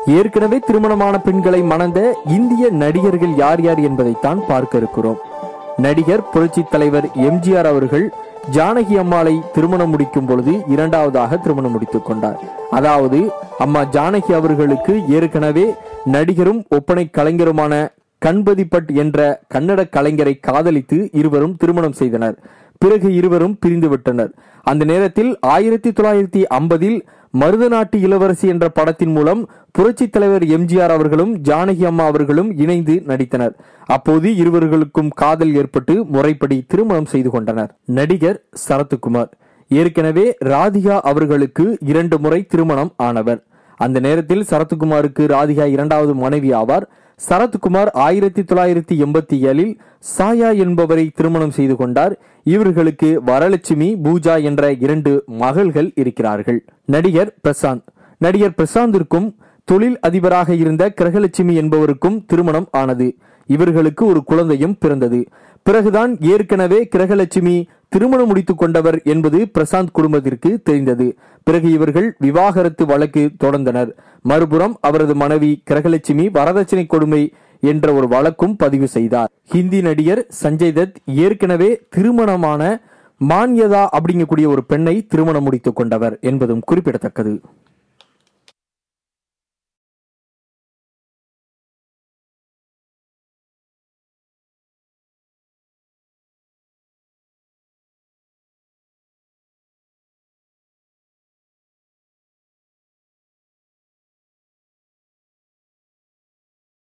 ஏற்கனவே திருமணமான பெண்களை மணந்த இந்திய நடிகர்கள் யார் யார் என்பதைத்தான் பார்க்க இருக்கிறோம் நடிகர் புரட்சி தலைவர் எம்ஜிஆர் அவர்கள் ஜானகி அம்மாளை திருமணம் முடிக்கும் பொழுது இரண்டாவதாக திருமணம் முடித்துக் கொண்டார் அதாவது அம்மா ஜானகி அவர்களுக்கு ஏற்கனவே நடிகரும் ஒப்பனை கலைஞருமான கண்பதி பட் என்ற கன்னட கலைஞரை காதலித்து இருவரும் திருமணம் செய்தனர் பிறகு இருவரும் பிரிந்து விட்டனர் அந்த நேரத்தில் ஆயிரத்தி தொள்ளாயிரத்தி ஐம்பதில் மருதநாட்டு இளவரசி என்ற படத்தின் மூலம் புரட்சி தலைவர் எம்ஜிஆர் அவர்களும் ஜானகி அம்மா அவர்களும் இணைந்து நடித்தனர் அப்போது இருவர்களுக்கும் காதல் ஏற்பட்டு முறைப்படி திருமணம் செய்து கொண்டனர் நடிகர் சரத்குமார் ஏற்கனவே ராதிகா அவர்களுக்கு இரண்டு முறை திருமணம் ஆனவர் அந்த நேரத்தில் சரத்குமாருக்கு ராதிகா இரண்டாவது மனைவி ஆவார் சரத்குமார் ஆயிரத்தி தொள்ளாயிரத்தி எண்பத்தி ஏழில் சாயா என்பவரை திருமணம் செய்து கொண்டார் இவர்களுக்கு வரலட்சுமி பூஜா என்ற இரண்டு மகள்கள் இருக்கிறார்கள் நடிகர் பிரசாந்த் நடிகர் பிரசாந்திற்கும் தொழில் அதிபராக இருந்த கிரகலட்சுமி என்பவருக்கும் திருமணம் ஆனது இவர்களுக்கு ஒரு குழந்தையும் பிறந்தது பிறகுதான் ஏற்கனவே கிரகலட்சுமி திருமணம் முடித்துக் கொண்டவர் என்பது பிரசாந்த் குடும்பத்திற்கு தெரிந்தது பிறகு இவர்கள் விவாகரத்து வழக்கு தொடர்ந்தனர் மறுபுறம் அவரது மனைவி கிரகலட்சுமி வரதட்சணை கொடுமை என்ற ஒரு வழக்கும் பதிவு செய்தார் ஹிந்தி நடிகர் சஞ்சய் தத் ஏற்கனவே திருமணமான மான்யதா அப்படிங்கக்கூடிய ஒரு பெண்ணை திருமணம் முடித்துக் கொண்டவர் என்பதும் குறிப்பிடத்தக்கது